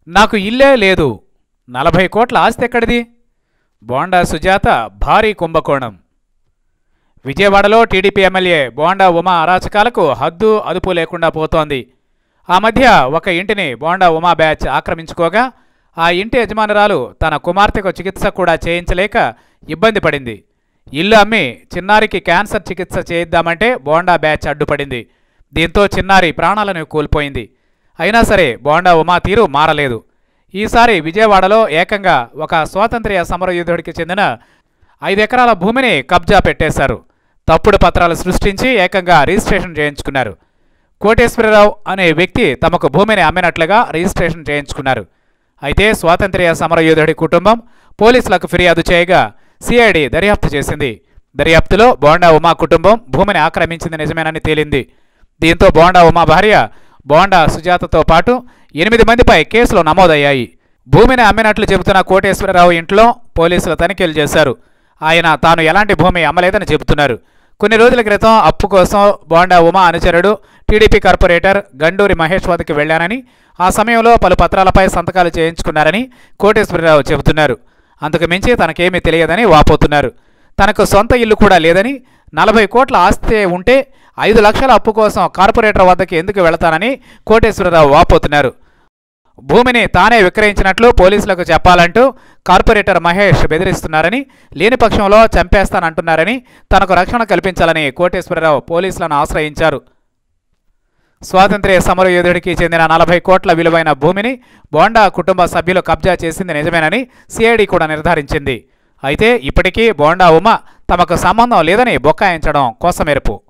నాకు ఇల్లే లేదు నలభై కోట్ల ఆస్తి ఎక్కడిది బోండా సుజాత భారీ కుంభకోణం విజయవాడలో టీడీపీ ఎమ్మెల్యే బోండా ఉమా అరాచకాలకు హద్దు అదుపు లేకుండా పోతోంది ఆ మధ్య ఒక ఇంటిని బోండా ఉమా బ్యాచ్ ఆక్రమించుకోగా ఆ ఇంటి యజమానురాలు తన కుమార్తెకు చికిత్స కూడా చేయించలేక ఇబ్బంది పడింది ఇల్లు అమ్మి చిన్నారికి క్యాన్సర్ చికిత్స చేయిద్దామంటే బోండా బ్యాచ్ అడ్డుపడింది దీంతో చిన్నారి ప్రాణాలను కోల్పోయింది అయినా సరే బోండా ఉమా తీరు మారలేదు ఈసారి విజయవాడలో ఏకంగా ఒక స్వాతంత్ర్య సమరయోధుడికి చెందిన ఐదు ఎకరాల భూమిని కబ్జా పెట్టేశారు తప్పుడు పత్రాలు సృష్టించి ఏకంగా రిజిస్ట్రేషన్ చేయించుకున్నారు కోటేశ్వరరావు అనే వ్యక్తి తమకు భూమిని అమ్మినట్లుగా రిజిస్ట్రేషన్ చేయించుకున్నారు అయితే స్వాతంత్ర్య సమరయోధుడి కుటుంబం పోలీసులకు ఫిర్యాదు చేయగా సిఐడి దర్యాప్తు చేసింది దర్యాప్తులో బోండా ఉమా కుటుంబం భూమిని ఆక్రమించింది నిజమేనని తేలింది దీంతో బోండా ఉమా భార్య బోండా సుజాతతో పాటు ఎనిమిది మందిపై కేసులు నమోదయ్యాయి భూమిని అమ్మినట్లు చెబుతున్న కోటేశ్వరరావు ఇంట్లో పోలీసులు తనిఖీలు చేశారు ఆయన తాను ఎలాంటి భూమి అమ్మలేదని చెబుతున్నారు కొన్ని రోజుల క్రితం అప్పు కోసం బోండా ఉమా అనుచరుడు టీడీపీ కార్పొరేటర్ గండూరి మహేష్ వద్దకు వెళ్లానని ఆ సమయంలో పలు పత్రాలపై సంతకాలు చేయించుకున్నారని కోటేశ్వరరావు చెబుతున్నారు అంతకు మించి తనకేమీ తెలియదని వాపోతున్నారు తనకు సొంత ఇల్లు కూడా లేదని నలభై కోట్ల ఆస్తి ఉంటే ఐదు లక్షల అప్పు కోసం కార్పొరేటర్ వద్దకు ఎందుకు వెళతానని కోటేశ్వరరావు వాపోతున్నారు భూమిని తానే విక్రయించినట్లు పోలీసులకు చెప్పాలంటూ కార్పొరేటర్ మహేష్ బెదిరిస్తున్నారని లేని పక్షంలో చంపేస్తానంటున్నారని తనకు రక్షణ కల్పించాలని కోటేశ్వరరావు పోలీసులను ఆశ్రయించారు స్వాతంత్ర్య సమరయోధుడికి చెందిన నలభై కోట్ల విలువైన భూమిని బోండా కుటుంబ సభ్యులు కబ్జా చేసింది నిజమేనని సిఐడి కూడా నిర్ధారించింది అయితే ఇప్పటికీ బోండా ఉమ తమకు సంబంధం లేదని బొక్కాయించడం కోసమెరుపు